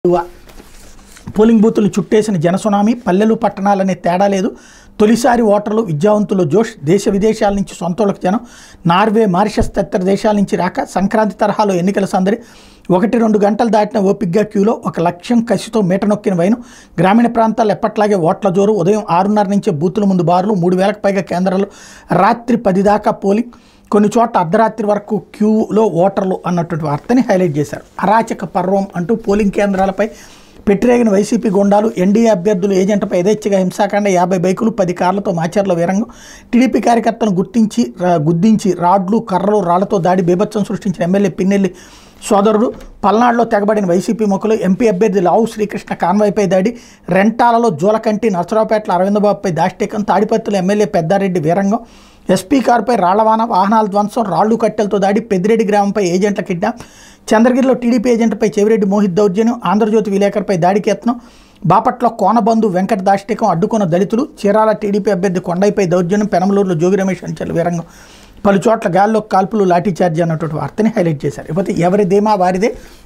polling బూతులు చుట్టేసిన జనసునామీ పల్లెలు పట్టణాలనే తేడా లేదు తొలిసారి ఓటర్లు విద్యావంతులు జోష్ దేశ విదేశాల నుంచి సొంతోళ్ళకి జనం నార్వే మారిషస్ తదితర దేశాల నుంచి రాక సంక్రాంతి తరహాలో ఎన్నికల సందడి ఒకటి రెండు గంటలు దాటిన ఓపిగ్గా క్యూలో ఒక లక్ష్యం కసితో మీట నొక్కిన వైను గ్రామీణ ప్రాంతాల్లో ఎప్పట్లాగే ఓట్ల జోరు ఉదయం ఆరున్నర నుంచే బూతుల ముందు బారులు మూడు వేలకు పైగా కేంద్రాలు రాత్రి పది దాకా పోలింగ్ కొన్ని చోట్ల అర్ధరాత్రి వరకు క్యూలో ఓటర్లు అన్నటువంటి వార్తని హైలైట్ చేశారు అరాచక పర్వం అంటూ పోలింగ్ కేంద్రాలపై పెట్టిరేగిన వైసీపీ గుండాలు ఎన్డీఏ అభ్యర్థులు ఏజెంట్పై యథేచ్ఛగా హింసాకాండ యాభై బైకులు పది కార్లతో మాచర్ల వీరంగం టీడీపీ కార్యకర్తలను గుర్తించి రా- గుద్దించి రాడ్లు కర్రలు రాళ్లతో దాడి బీభత్సం సృష్టించిన ఎమ్మెల్యే పిన్నెల్లి సోదరుడు పల్నాడులో తెగబడిన వైసీపీ మొక్కలు ఎంపీ అభ్యర్థి లావు శ్రీకృష్ణ కాన్వాయ్పై దాడి రెంటాలలో జోలకంటి నరసరావుపేటల అరవిందబాబుపై దాష్టికం తాడిపత్రుల ఎమ్మెల్యే పెద్దారెడ్డి వీరంగం ఎస్పీ కారుపై రాళ్లవాన వాహనాల ధ్వంసం రాళ్లు కట్టెలతో దాడి పెద్దిరెడ్డి గ్రామంపై ఏజెంట్ల కిడ్నాప్ చంద్రగిరిలో టీడీపీ ఏజెంట్పై చెవిరెడ్డి మోహిత్ దౌర్జన్యం ఆంధ్రజ్యోతి విలేకరుపై దాడికి యత్నం బాపట్ల కోనబంధు వెంకట దాష్టికం అడ్డుకున్న దళితులు చీరాల టీడీపీ అభ్యర్థి కొండైపై దౌర్జన్యం పెనమలూరులో జోగి రమేష్ అంచెల వీరంగం పలు చోట్ల గాల్లో కాల్పులు లాఠీచార్జీ అన్నటువంటి వార్తని హైలైట్ చేశారు ఇకపోతే ఎవరి ధీమా వారిదే